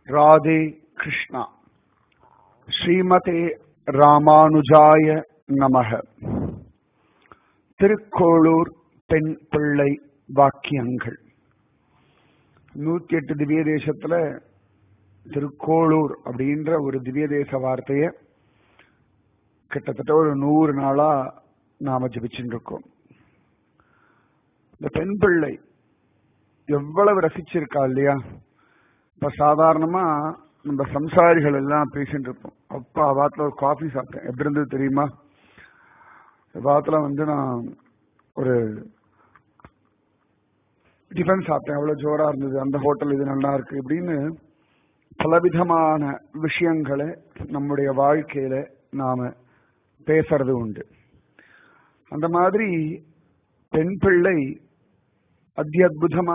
ராதே கிருஷ்ணா ஸ்ரீமதே ராமானுஜாய நமக திருக்கோளூர் பெண் பிள்ளை வாக்கியங்கள் நூத்தி எட்டு திவ்ய தேசத்துல திருக்கோளூர் அப்படின்ற ஒரு திவ்ய தேச வார்த்தைய கிட்டத்தட்ட ஒரு நூறு நாளா நாம ஜபிச்சுட்டு இருக்கோம் இந்த பெண் பிள்ளை எவ்வளவு ரசிச்சிருக்கா இல்லையா இப்ப சாதாரணமா நம்ம சம்சாரிகள் எல்லாம் பேசிட்டு இருப்போம் அப்பா வாத்துல ஒரு காஃபி சாப்பிட்டேன் எப்படி இருந்தது தெரியுமா வாத்துல வந்து நான் ஒரு டிஃபன் சாப்பிட்டேன் அவ்வளவு ஜோரா இருந்தது அந்த ஹோட்டல் இது நல்லா இருக்கு இப்படின்னு பலவிதமான விஷயங்களை நம்முடைய வாழ்க்கையில நாம பேசுறது உண்டு அந்த மாதிரி பெண் பிள்ளை அத்தியுதமா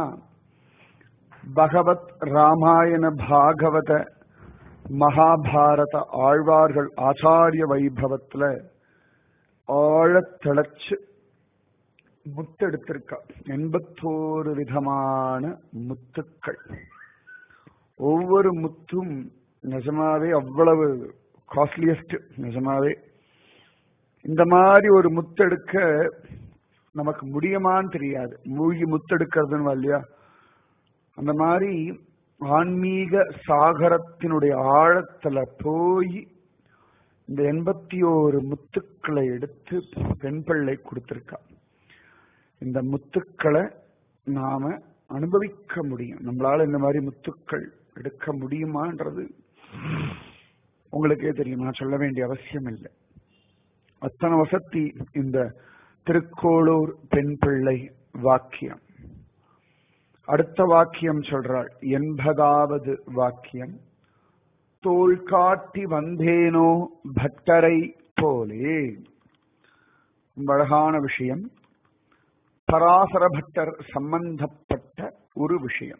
பகவத் ராமாயண பாகவத மகாபாரத ஆழ்வார்கள் ஆச்சாரிய வைபவத்துல ஆழத்திளச்சு முத்தெடுத்திருக்கா எண்பத்தோரு விதமான முத்துக்கள் ஒவ்வொரு முத்தும் நிஜமாவே அவ்வளவு காஸ்ட்லியஸ்ட் நிஜமாவே இந்த மாதிரி ஒரு முத்தெடுக்க நமக்கு முடியுமான்னு தெரியாது மூழ்கி முத்தெடுக்கிறதுன்னு இல்லையா அந்த மாதிரி ஆன்மீக சாகரத்தினுடைய ஆழத்துல போய் இந்த எண்பத்தி ஓரு முத்துக்களை எடுத்து பெண் பிள்ளை கொடுத்திருக்கா இந்த முத்துக்களை நாம அனுபவிக்க முடியும் நம்மளால இந்த மாதிரி முத்துக்கள் எடுக்க முடியுமான்றது உங்களுக்கே தெரியும் நான் சொல்ல வேண்டிய அவசியம் இல்லை அத்தனை வசத்தி இந்த திருக்கோளூர் பெண் பிள்ளை வாக்கியம் அடுத்த வாக்கியம் சொல்றாள் எண்பதாவது வாக்கியம் தோல் காட்டி வந்தேனோ பக்தரை போலே ரொம்ப அழகான விஷயம் பராசர பட்டர் சம்பந்தப்பட்ட ஒரு விஷயம்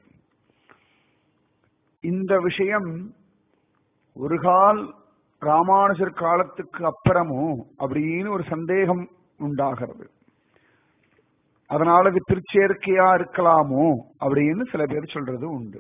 இந்த விஷயம் ஒரு கால் ராமானுஜர் காலத்துக்கு அப்புறமோ அப்படின்னு ஒரு சந்தேகம் உண்டாகிறது அதனால இது திருச்சேர்க்கையா இருக்கலாமோ அப்படின்னு சில பேர் சொல்றது உண்டு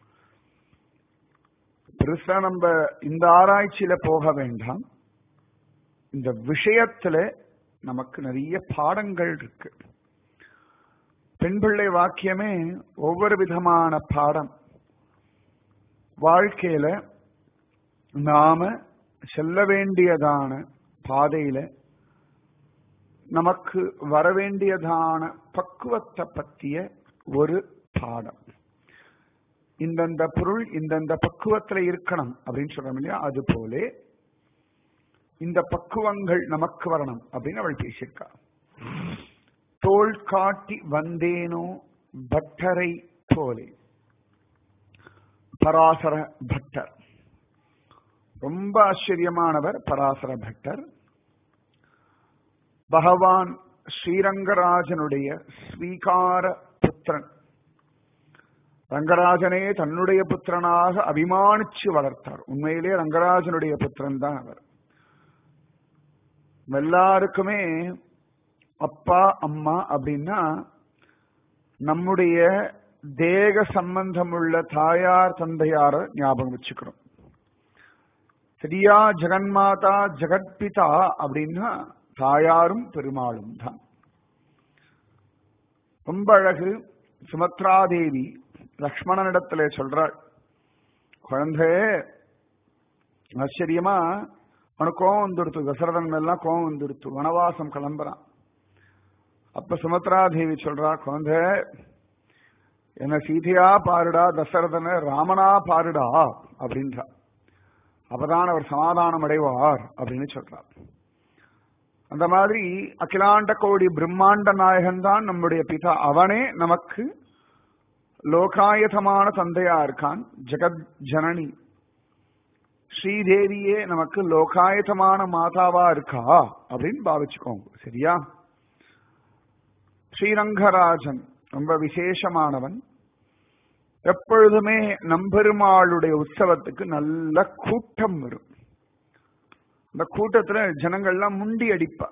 பெருசா நம்ம இந்த ஆராய்ச்சியில போக வேண்டாம் இந்த விஷயத்துல நமக்கு நிறைய பாடங்கள் இருக்கு பெண் பிள்ளை வாக்கியமே ஒவ்வொரு விதமான பாடம் வாழ்க்கையில நாம செல்ல வேண்டியதான பாதையில நமக்கு வரவேண்டியதான பக்குவத்தை பற்றிய ஒரு பாடம் இந்தந்த பொருள் இந்தந்த பக்குவத்துல இருக்கணும் அப்படின்னு சொல்றோம் இல்லையா அது போலே இந்த பக்குவங்கள் நமக்கு வரணும் அப்படின்னு அவள் பேசியிருக்கா தோல் காட்டி வந்தேனோ பட்டரை போலே பராசர பட்டர் ரொம்ப ஆச்சரியமானவர் பராசர பட்டர் பகவான் ஸ்ரீரங்கராஜனுடைய ஸ்வீகார புத்திரன் ரங்கராஜனே தன்னுடைய புத்திரனாக அபிமானிச்சு வளர்த்தார் உண்மையிலே ரங்கராஜனுடைய புத்திரன் தான் அவர் எல்லாருக்குமே அப்பா அம்மா அப்படின்னா நம்முடைய தேக சம்பந்தம் உள்ள தாயார் தந்தையார ஞாபகம் வச்சுக்கிறோம் சரியா ஜெகன்மாதா ஜெகத்பிதா அப்படின்னா தாயாரும் பெருமாளும் தான் ரொம்ப அழகு சுமத்ராதேவி லக்ஷ்மணனிடத்துல சொல்றாள் குழந்தை ஆச்சரியமா அவனுக்கு கோவம் வந்துடுத்து தசரதன் எல்லாம் கோவம் வந்துடுத்து வனவாசம் கிளம்புறான் அப்ப சுமத்ராதேவி சொல்றா குழந்தை என்ன சீதையா பாருடா தசரதன ராமனா பாருடா அப்படின்றா அப்பதான் அவர் சமாதானம் அடைவார் அப்படின்னு சொல்றார் அந்த மாதிரி அகிலாண்ட கோடி பிரம்மாண்ட நாயகன் தான் நம்முடைய பிதா அவனே நமக்கு லோகாயதமான தந்தையா இருக்கான் ஜெகத் ஜனனி ஸ்ரீதேவியே நமக்கு லோகாயதமான மாதாவா இருக்கா அப்படின்னு பாவிச்சுக்கோங்க சரியா ஸ்ரீரங்கராஜன் ரொம்ப விசேஷமானவன் எப்பொழுதுமே நம்பெருமாளுடைய உற்சவத்துக்கு நல்ல கூட்டம் வரும் அந்த கூட்டத்துல ஜனங்கள்லாம் முண்டி அடிப்பா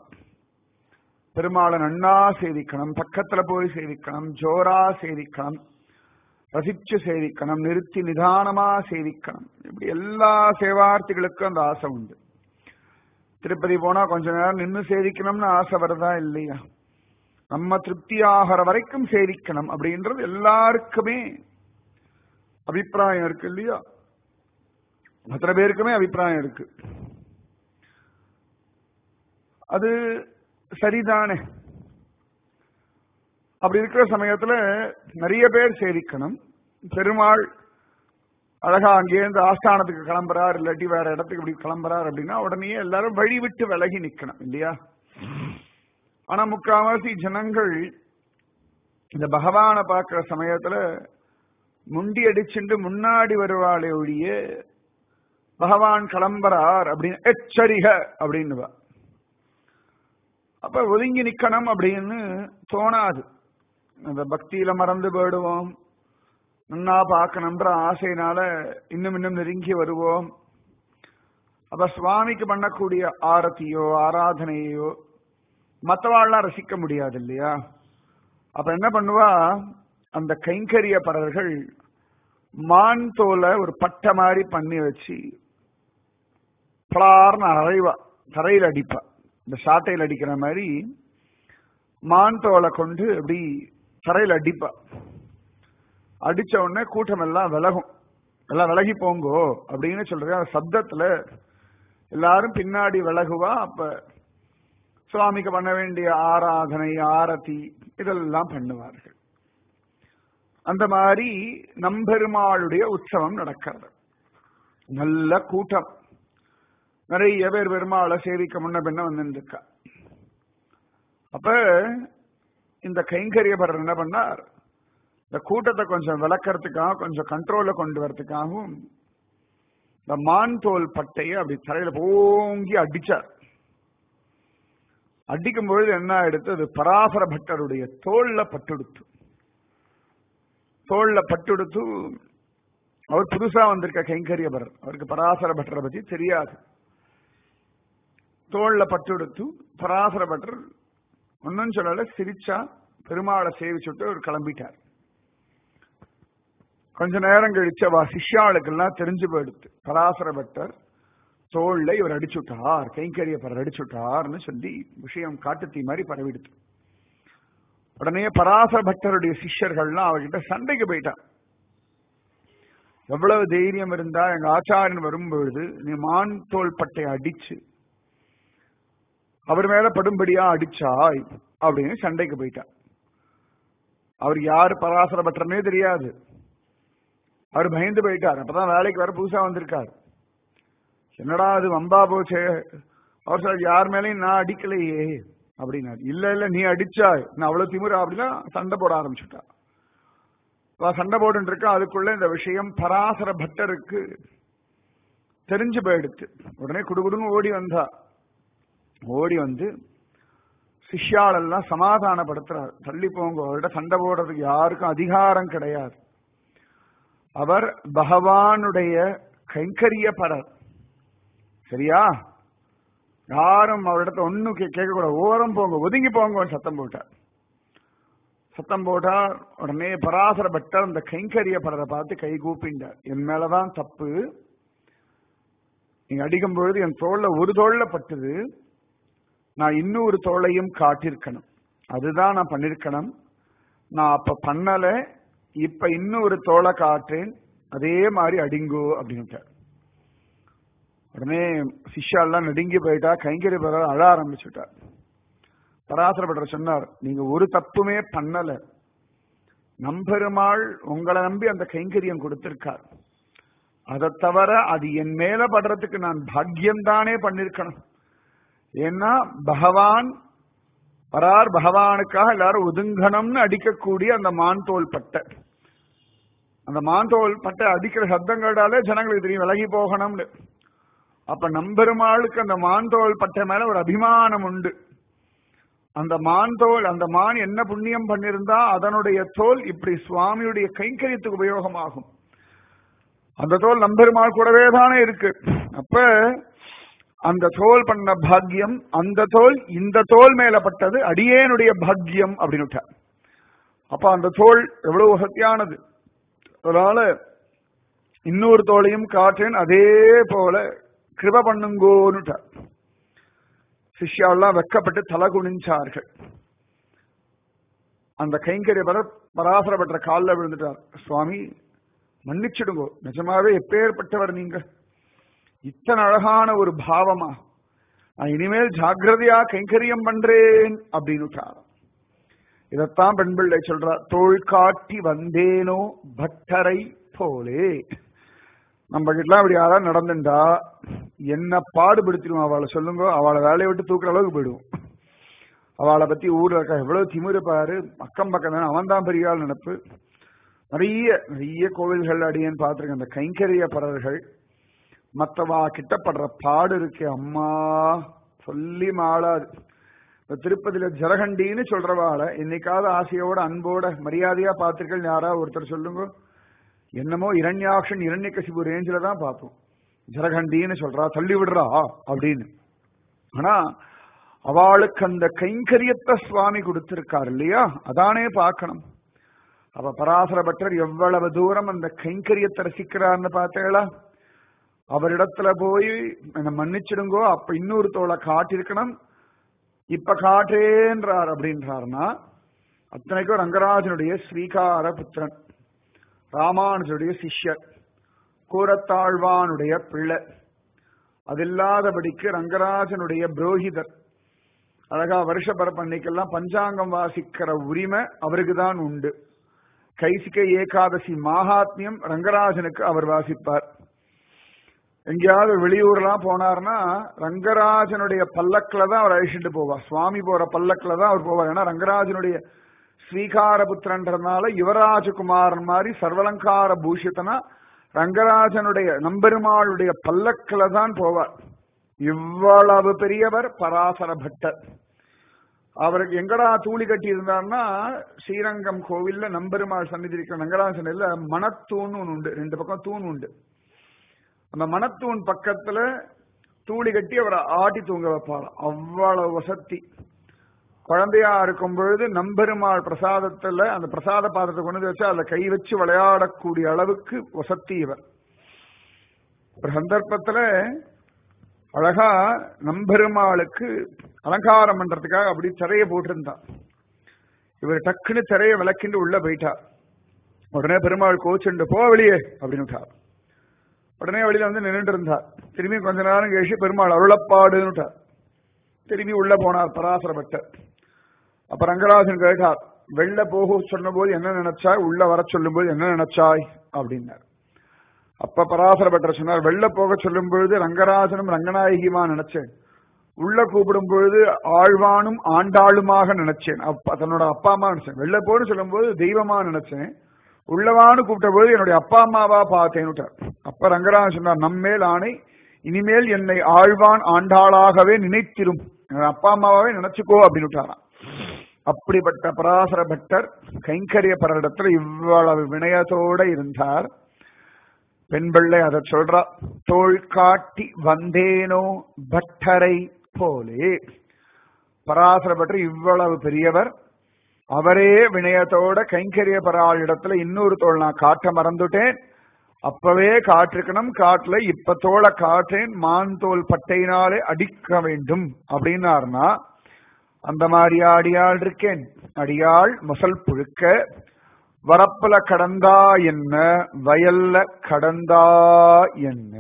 பெருமாளை நன்னா சேவிக்கணும் பக்கத்துல போய் சேவிக்கணும் ஜோரா சேவிக்கணும் ரசிச்சு சேவிக்கணும் நிறுத்தி நிதானமா சேவிக்கணும் இப்படி எல்லா சேவார்த்திகளுக்கும் அந்த ஆசை உண்டு திருப்பதி போனா கொஞ்ச நேரம் நின்று சேவிக்கணும்னு ஆசை வருதா இல்லையா நம்ம திருப்தி ஆகிற வரைக்கும் சேவிக்கணும் அப்படின்றது எல்லாருக்குமே அபிப்பிராயம் இருக்கு இல்லையா அத்தனை பேருக்குமே அபிப்பிராயம் இருக்கு அது சரிதானே அப்படி இருக்கிற சமயத்துல நிறைய பேர் சேவிக்கணும் பெருமாள் அழகா அங்கேருந்து ஆஸ்தானத்துக்கு கிளம்புறார் இல்லாட்டி வேற இடத்துக்கு இப்படி கிளம்புறார் அப்படின்னா உடனே எல்லாரும் வழி விட்டு விலகி நிக்கணும் இல்லையா ஆனா முக்காவாசி ஜனங்கள் இந்த பகவானை பார்க்கிற சமயத்துல முண்டி அடிச்சுட்டு முன்னாடி வருவாளே ஒழிய பகவான் கிளம்புறார் அப்படின்னு எச்சரிக அப்படின்னுவா அப்ப ஒதுங்கி நிக்கணும் அப்படின்னு தோணாது அந்த பக்தியில மறந்து போயிடுவோம் நன்னா பார்க்கணுன்ற ஆசையினால இன்னும் இன்னும் நெருங்கி வருவோம் அப்ப சுவாமிக்கு பண்ணக்கூடிய ஆரத்தியோ ஆராதனையோ மற்றவாள்லாம் ரசிக்க முடியாது இல்லையா அப்ப என்ன பண்ணுவா அந்த கைங்கரிய பறர்கள் மான் தோலை ஒரு பட்டை மாதிரி பண்ணி வச்சு பலார்னு அரைவா தரையில் அடிப்பா இந்த சாட்டையில் அடிக்கிற மாதிரி மான் தோலை கொண்டு அப்படி தரையில் அடிப்பா அடிச்ச உடனே கூட்டம் எல்லாம் விலகும் எல்லாம் விலகி போங்கோ அப்படின்னு சொல்றது அந்த சப்தத்துல எல்லாரும் பின்னாடி விலகுவா அப்ப சுவாமிக்கு பண்ண வேண்டிய ஆராதனை ஆரத்தி இதெல்லாம் பண்ணுவார்கள் அந்த மாதிரி நம்பெருமாளுடைய உற்சவம் நடக்கிறது நல்ல கூட்டம் நிறைய பேர் பெருமாளை சேவிக்க முன்ன பின்ன வந்துருக்கா அப்ப இந்த கைங்கரியபரர் என்ன பண்ணார் இந்த கூட்டத்தை கொஞ்சம் விளக்கறதுக்காக கொஞ்சம் கண்ட்ரோல்ல கொண்டு வரதுக்காகவும் இந்த மான் தோல் பட்டையை அப்படி தரையில போங்கி அடிச்சார் அடிக்கும் பொழுது என்ன ஆயிடுத்து அது பராசர பட்டருடைய தோல்ல பட்டுடுத்து தோல்ல பட்டுடுத்து அவர் புதுசா வந்திருக்க கைங்கரியபரர் அவருக்கு பராசர பட்டரை பத்தி தெரியாது தோல்ல பட்டுடுத்து பராசர பட்டர் ஒன்னும் சொல்லல சிரிச்சா பெருமாளை சேவிச்சுட்டு அவர் கிளம்பிட்டார் கொஞ்ச நேரம் கழிச்சு அவ சிஷ்யாளுக்கெல்லாம் தெரிஞ்சு போயிடுத்து பராசர பட்டர் தோல்ல இவர் அடிச்சுட்டார் கைங்கரிய பரர் அடிச்சுட்டார்னு சொல்லி விஷயம் காட்டுத்தீ மாதிரி பரவிடுத்து உடனே பராசர பட்டருடைய சிஷ்யர்கள்லாம் அவர்கிட்ட சண்டைக்கு போயிட்டான் எவ்வளவு தைரியம் இருந்தா எங்க ஆச்சாரியன் வரும்பொழுது நீ மான் தோல் பட்டை அடிச்சு அவர் மேல படும்படியா அடிச்சாய் அப்படின்னு சண்டைக்கு போயிட்டான் அவர் யாரு பராசர பட்டர்னே தெரியாது அவர் பயந்து போயிட்டார் அப்பதான் வேலைக்கு வர புதுசா வந்திருக்கார் என்னடா அது வம்பா போச்சே அவர் சார் யார் மேலேயும் நான் அடிக்கலையே அப்படின்னாரு இல்ல இல்ல நீ அடிச்சாய் நான் அவ்வளவு திமுறா அப்படின்னா சண்டை போட ஆரம்பிச்சுட்டா சண்டை போட்டு இருக்கா அதுக்குள்ள இந்த விஷயம் பராசர பட்டருக்கு தெரிஞ்சு போயிடுத்து உடனே குடுகுடுன்னு ஓடி வந்தா ஓடி வந்து சிஷ்யாளெல்லாம் சமாதானப்படுத்துறார் தள்ளி போங்க அவர்கிட்ட சண்டை போடுறதுக்கு யாருக்கும் அதிகாரம் கிடையாது அவர் பகவானுடைய கைங்கரிய பரர் சரியா யாரும் அவரிடத்த ஒன்னும் கேட்க கூடாது ஓரம் போங்க ஒதுங்கி போங்க சத்தம் போட்டார் சத்தம் போட்டார் உடனே பராசர பட்டர் அந்த கைங்கரிய பரரை பார்த்து கை கூப்பிண்டார் என் மேலதான் தப்பு நீங்க அடிக்கும் பொழுது என் தோல்ல ஒரு தோல்ல பட்டது நான் இன்னொரு தோளையும் காட்டிருக்கணும் அதுதான் நான் பண்ணிருக்கணும் நான் அப்ப பண்ணல இப்ப இன்னொரு தோலை காட்டுறேன் அதே மாதிரி அடிங்கோ அப்படின்ட்டார் உடனே சிஷ்யாலாம் நடுங்கி போயிட்டா கைங்கரி பெற அழ ஆரம்பிச்சுட்டார் பராசரப்பட்டர் சொன்னார் நீங்க ஒரு தப்புமே பண்ணல நம்பெருமாள் உங்களை நம்பி அந்த கைங்கரியம் கொடுத்திருக்கார் அதை தவிர அது என் மேல படுறதுக்கு நான் பாக்கியம் தானே பண்ணிருக்கணும் ஏன்னா பகவான் வரார் பகவானுக்காக எல்லாரும் ஒதுங்கணும்னு அடிக்கக்கூடிய அந்த மான் தோல் பட்டை அந்த மான் தோல் பட்டை அடிக்கிற சத்தம் கேட்டாலே ஜனங்களுக்கு தெரியும் விலகி போகணும்னு அப்ப நம்பெருமாளுக்கு அந்த மான் தோல் பட்டை மேல ஒரு அபிமானம் உண்டு அந்த மான் தோல் அந்த மான் என்ன புண்ணியம் பண்ணிருந்தா அதனுடைய தோல் இப்படி சுவாமியுடைய கைங்கரியத்துக்கு உபயோகமாகும் அந்த தோல் நம்பெருமாள் கூடவே தானே இருக்கு அப்ப அந்த தோல் பண்ண பாக்கியம் அந்த தோல் இந்த தோல் மேல பட்டது அடியேனுடைய பாக்கியம் அப்படின்னு அப்ப அந்த தோல் எவ்வளவு சத்தியானது அதனால இன்னொரு தோளையும் காற்றேன் அதே போல கிருப பண்ணுங்கோன்னுட்டார் சிஷ்யாவெல்லாம் வெக்கப்பட்டு தலை குனிஞ்சார்கள் அந்த கைங்கரிய பராசர பெற்ற காலில் விழுந்துட்டார் சுவாமி மன்னிச்சிடுங்கோ நிஜமாவே எப்பேற்பட்டவர் நீங்க இத்தனை அழகான ஒரு பாவமா நான் இனிமேல் ஜாக்கிரதையா கைங்கரியம் பண்றேன் அப்படின்னு இதத்தான் பெண் பிள்ளை சொல்றா தோல் காட்டி வந்தேனோ பட்டரை போலே நம்ம கிட்ட அப்படி யாராவது நடந்துட்டா என்ன பாடுபடுத்திடுவோம் அவளை சொல்லுங்க அவளை வேலையை விட்டு தூக்குற அளவுக்கு போயிடுவோம் அவளை பத்தி ஊர்ல இருக்க எவ்வளவு திமிரு பாரு அக்கம் பக்கம் தானே அவன் தான் பெரிய ஆள் நினப்பு நிறைய நிறைய கோவில்கள் அடியேன்னு பார்த்துருக்கேன் அந்த கைங்கரிய பறவைகள் மற்றவா கிட்டப்படுற பாடு இருக்கு அம்மா சொல்லி மாளாது இந்த திருப்பதியில ஜலகண்டின்னு சொல்றவாள என்னைக்காவது ஆசையோட அன்போட மரியாதையா பார்த்திருக்கேன் யாராவது ஒருத்தர் சொல்லுங்க என்னமோ இரண்யாக்ஷன் இரண்யகசிபு ரேஞ்சில தான் பார்ப்போம் ஜலகண்டின்னு சொல்றா தள்ளி விடுறா அப்படின்னு ஆனா அவளுக்கு அந்த கைங்கரியத்தை சுவாமி கொடுத்திருக்காரு இல்லையா அதானே பார்க்கணும் அவ பராசர பட்டர் எவ்வளவு தூரம் அந்த கைங்கரியத்தை ரசிக்கிறார்னு பார்த்தேளா அவரிடத்துல போய் என்ன மன்னிச்சிடுங்கோ அப்ப இன்னொரு தோலை காட்டிருக்கணும் இப்ப காட்டேன்றார் அப்படின்றார்னா அத்தனைக்கும் ரங்கராஜனுடைய ஸ்ரீகார புத்திரன் ராமானுஜனுடைய சிஷ்யர் கூரத்தாழ்வானுடைய பிள்ளை அதில்லாதபடிக்கு ரங்கராஜனுடைய புரோஹிதர் அழகா வருஷ பரப்பன்னைக்கெல்லாம் பஞ்சாங்கம் வாசிக்கிற உரிமை அவருக்கு தான் உண்டு கைசிக்க ஏகாதசி மாகாத்மியம் ரங்கராஜனுக்கு அவர் வாசிப்பார் எங்கேயாவது வெளியூர்லாம் போனார்னா ரங்கராஜனுடைய பல்லக்கில் தான் அவர் அழிச்சுட்டு போவார் சுவாமி போற பல்லக்கில் தான் அவர் போவார் ஏன்னா ரங்கராஜனுடைய ஸ்ரீகார புத்திரன்றதுனால யுவராஜகுமாரன் மாதிரி சர்வலங்கார பூஷித்தனா ரங்கராஜனுடைய நம்பெருமாளுடைய பல்லக்கில் தான் போவார் இவ்வளவு பெரியவர் பராசர பட்டர் அவருக்கு எங்கடா தூளி கட்டி இருந்தார்னா ஸ்ரீரங்கம் கோவில்ல நம்பெருமாள் சன்னிதி இருக்கிற ரங்கராஜ சன்னிதியில மணத்தூண் ஒன்று உண்டு ரெண்டு பக்கம் தூண் உண்டு அந்த மணத்தூண் பக்கத்துல தூளி கட்டி அவரை ஆட்டி தூங்க வைப்பார் அவ்வளவு வசதி குழந்தையா இருக்கும் பொழுது நம்பெருமாள் பிரசாதத்துல அந்த பிரசாத பாத்திரத்தை கொண்டு வந்து வச்சு அதுல கை வச்சு விளையாடக்கூடிய அளவுக்கு வசதி இவர் ஒரு சந்தர்ப்பத்துல அழகா நம்பெருமாளுக்கு அலங்காரம் பண்றதுக்காக அப்படி திரைய போட்டிருந்தான் இவர் டக்குன்னு திரைய விளக்கிண்டு உள்ள போயிட்டார் உடனே பெருமாள் கோச்சுண்டு போ வெளியே அப்படின்னு விட்டார் உடனே வெளியில வந்து நின்றுட்டு இருந்தார் திரும்பி கொஞ்ச நேரம் கழிச்சு பெருமாள் அருளப்பாடுன்னுட்டார் திரும்பி உள்ள போனார் பராசரப்பட்டர் அப்ப ரங்கராஜன் கேட்டார் வெளில போக சொன்ன போது என்ன நினைச்சாய் உள்ள வர சொல்லும் போது என்ன நினைச்சாய் அப்படின்னார் அப்ப பராசரப்பட்டர் சொன்னார் வெளில போக சொல்லும் பொழுது ரங்கராஜனும் ரங்கநாயகியுமா நினைச்சேன் உள்ள கூப்பிடும் பொழுது ஆழ்வானும் ஆண்டாளுமாக நினைச்சேன் அப்பா தன்னோட அப்பா அம்மா நினைச்சேன் வெளில போன்னு சொல்லும் போது தெய்வமா நினைச்சேன் உள்ளவான்னு கூப்பிட்ட போது என்னுடைய அப்பா அம்மாவா பார்த்தேன் அப்ப ரங்கராஜன் சொன்னார் நம்மேல் ஆணை இனிமேல் என்னை ஆழ்வான் ஆண்டாளாகவே நினைத்திரும் அப்பா அம்மாவே நினைச்சுக்கோ அப்படின்னு விட்டாராம் அப்படிப்பட்ட பராசர பட்டர் கைங்கரிய பரடத்துல இவ்வளவு வினயத்தோட இருந்தார் பெண் பிள்ளை அதை சொல்றா தோள் காட்டி வந்தேனோ பட்டரை போலே பராசர பட்டர் இவ்வளவு பெரியவர் அவரே வினயத்தோட கைங்கரிய பராள் இடத்துல இன்னொரு தோல் நான் காட்ட மறந்துட்டேன் அப்பவே காட்டிருக்கணும் காட்டுல இப்ப தோலை காற்றேன் மான் தோல் பட்டையினாலே அடிக்க வேண்டும் அப்படின்னாருனா அந்த மாதிரி அடியாள் இருக்கேன் அடியாள் முசல் புழுக்க வரப்புல கடந்தா என்ன வயல்ல கடந்தா என்ன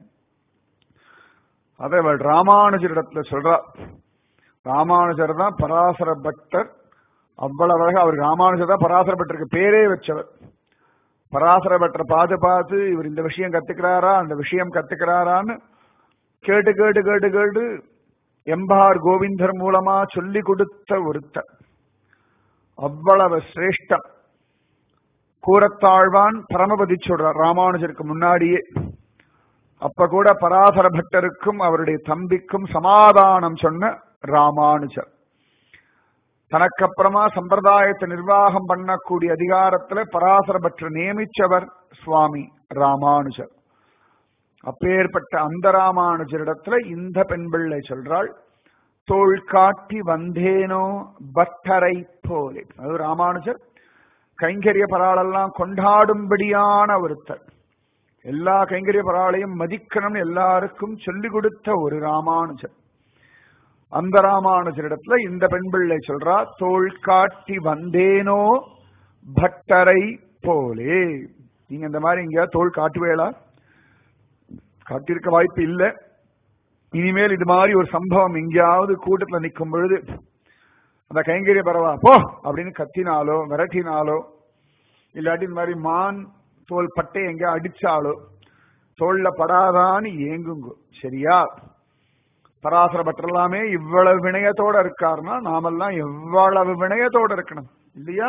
அதை அவள் ராமானுஜரிடத்துல சொல்றா ராமானுஜர் தான் பராசர பக்தர் அவ்வளவு அழகா அவர் ராமானுஜர் தான் பராசர பட்டருக்கு பேரே வச்சவர் பராசர பட்டரை பார்த்து பார்த்து இவர் இந்த விஷயம் கத்துக்கிறாரா அந்த விஷயம் கத்துக்கிறாரான்னு கேட்டு கேட்டு கேட்டு கேட்டு எம்பார் கோவிந்தர் மூலமா சொல்லி கொடுத்த ஒருத்தர் அவ்வளவு சிரேஷ்டம் கூரத்தாழ்வான் பரமபதி சொல்றார் ராமானுஜருக்கு முன்னாடியே அப்ப கூட பராசர பட்டருக்கும் அவருடைய தம்பிக்கும் சமாதானம் சொன்ன ராமானுஜர் தனக்கப்புறமா சம்பிரதாயத்தை நிர்வாகம் பண்ணக்கூடிய அதிகாரத்துல பராசர பட்டர் நியமிச்சவர் சுவாமி ராமானுஜர் அப்பேற்பட்ட அந்த ராமானுஜரிடத்துல இந்த பெண் பிள்ளை சொல்றாள் தோள் காட்டி வந்தேனோ பட்டரை போலே அது ராமானுஜர் கைங்கரிய பராளெல்லாம் கொண்டாடும்படியான ஒருத்தர் எல்லா கைங்கரிய பராளையும் மதிக்கணும்னு எல்லாருக்கும் சொல்லிக் கொடுத்த ஒரு ராமானுஜர் அந்த ராமானுஜரிடத்துல இந்த பெண் பிள்ளை சொல்றா தோள் காட்டி வந்தேனோ பட்டரை போலே நீங்க இந்த மாதிரி இங்க தோல் காட்டுவேளா காட்டியிருக்க வாய்ப்பு இல்லை இனிமேல் இது மாதிரி ஒரு சம்பவம் எங்கேயாவது கூட்டத்துல நிற்கும் பொழுது அந்த கைங்கரிய பரவா போ அப்படின்னு கத்தினாலோ விரட்டினாலோ இல்லாட்டி இந்த மாதிரி மான் தோல் பட்டை எங்க அடிச்சாலோ தோல்ல படாதான்னு ஏங்குங்க சரியா பராசர பட்டரெல்லாமே இவ்வளவு வினயத்தோட இருக்காருன்னா நாமெல்லாம் எவ்வளவு வினயத்தோட இருக்கணும் இல்லையா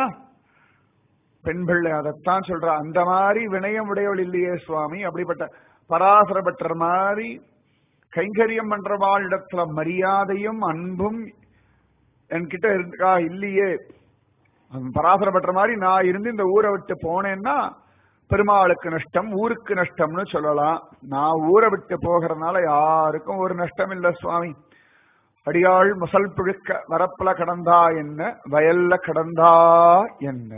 பெண் பிள்ளை அதைத்தான் சொல்றா அந்த மாதிரி வினயம் உடையவள் இல்லையே சுவாமி அப்படிப்பட்ட பராசர பட்டர் மாதிரி கைங்கரியம் பண்றவாளிடத்துல மரியாதையும் அன்பும் என்கிட்ட இருக்கா இல்லையே பராசர பட்டர் மாதிரி நான் இருந்து இந்த ஊரை விட்டு போனேன்னா பெருமாளுக்கு நஷ்டம் ஊருக்கு நஷ்டம்னு சொல்லலாம் நான் ஊரை விட்டு போகிறதுனால யாருக்கும் ஒரு நஷ்டம் இல்ல சுவாமி அடியாள் முசல் புழுக்க வரப்புல கடந்தா என்ன வயல்ல கடந்தா என்ன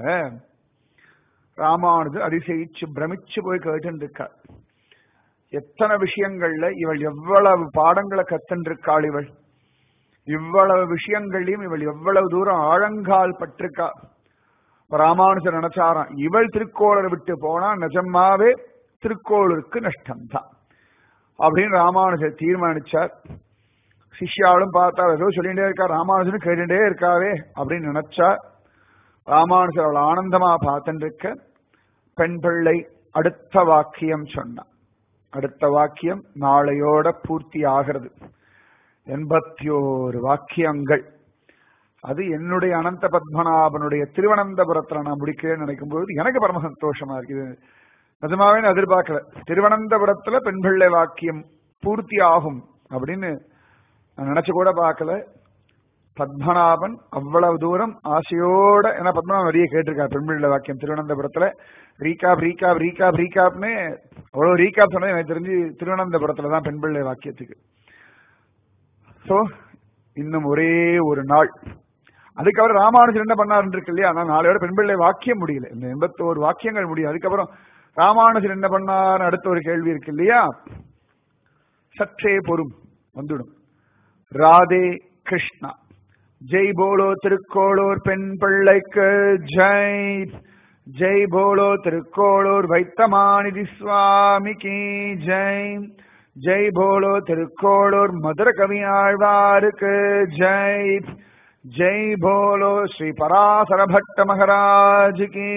ராமானுஜர் அதிசயிச்சு பிரமிச்சு போய் கேட்டு எத்தனை விஷயங்கள்ல இவள் எவ்வளவு பாடங்களை கத்துருக்காள் இவள் இவ்வளவு விஷயங்களையும் இவள் எவ்வளவு தூரம் ஆழங்கால் பட்டிருக்கா ராமானுஜர் நினைச்சாராம் இவள் திருக்கோளரை விட்டு போனா நிஜமாவே திருக்கோளூருக்கு நஷ்டம்தான் அப்படின்னு ராமானுஜர் தீர்மானிச்சார் சிஷ்யாலும் பார்த்தா ஏதோ சொல்லிட்டே இருக்கா ராமானுஜனும் கேட்டுட்டே இருக்காவே அப்படின்னு நினைச்சா ராமானுஜர் அவள் ஆனந்தமா பார்த்துட்டு இருக்க பெண் பிள்ளை அடுத்த வாக்கியம் சொன்னான் அடுத்த வாக்கியம் நாளையோட பூர்த்தி ஆகிறது எண்பத்தி ஓரு வாக்கியங்கள் அது என்னுடைய அனந்த பத்மநாபனுடைய திருவனந்தபுரத்துல நான் முடிக்கிறேன்னு நினைக்கும் போது எனக்கு பரம சந்தோஷமா இருக்குது நிஜமாவே நான் எதிர்பார்க்கல திருவனந்தபுரத்துல பெண் பிள்ளை வாக்கியம் பூர்த்தி ஆகும் அப்படின்னு நான் நினைச்சு கூட பார்க்கல பத்மநாபன் அவ்வளவு தூரம் ஆசையோட ஏன்னா பத்மநாபன் நிறைய கேட்டிருக்காரு பெண் பிள்ளை வாக்கியம் திருவனந்தபுரத்துல ரீகாப் ரீகாப் ரீகாப் ரீகாப்னு அவ்வளவு ரீகாப் சொன்னது எனக்கு தெரிஞ்சு திருவனந்தபுரத்துல தான் பெண் பிள்ளை வாக்கியத்துக்கு சோ இன்னும் ஒரே ஒரு நாள் அதுக்கப்புறம் ராமானுஜர் என்ன பண்ணாருன்னு இருக்கு இல்லையா நான் நாளையோட பெண் பிள்ளை வாக்கியம் முடியல இந்த எண்பத்தோரு வாக்கியங்கள் முடியும் அதுக்கப்புறம் ராமானுஜர் என்ன பண்ணார் அடுத்த ஒரு கேள்வி இருக்கு இல்லையா சற்றே பொறும் வந்துடும் ராதே கிருஷ்ணா ஜெய் போலோ திருக்கோளூர் பெண் பிள்ளைக்கு ஜெய் ஜெய் போலோ திருக்கோளூர் வைத்தமாநிதி சுவாமிக்கு ஜெய் ஜெய் போலோ திருக்கோளூர் மதுர கவி ஆழ்வாருக்கு ஜெய் ஜெய் போலோ ஸ்ரீ பராசர பட்ட மகராஜ் கி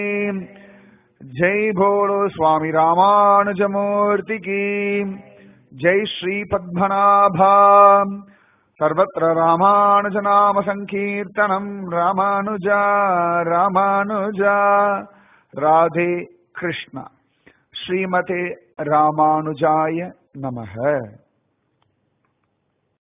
ஜெய் போலோ சுவாமி ராமானுஜமூர்த்தி கி ஜெய் ஸ்ரீ பத்மநாபா सर्वत्र रामानुजनाम सङ्कीर्तनम् रामानुजा रामानुजा राधे कृष्ण श्रीमते रामानुजाय नमः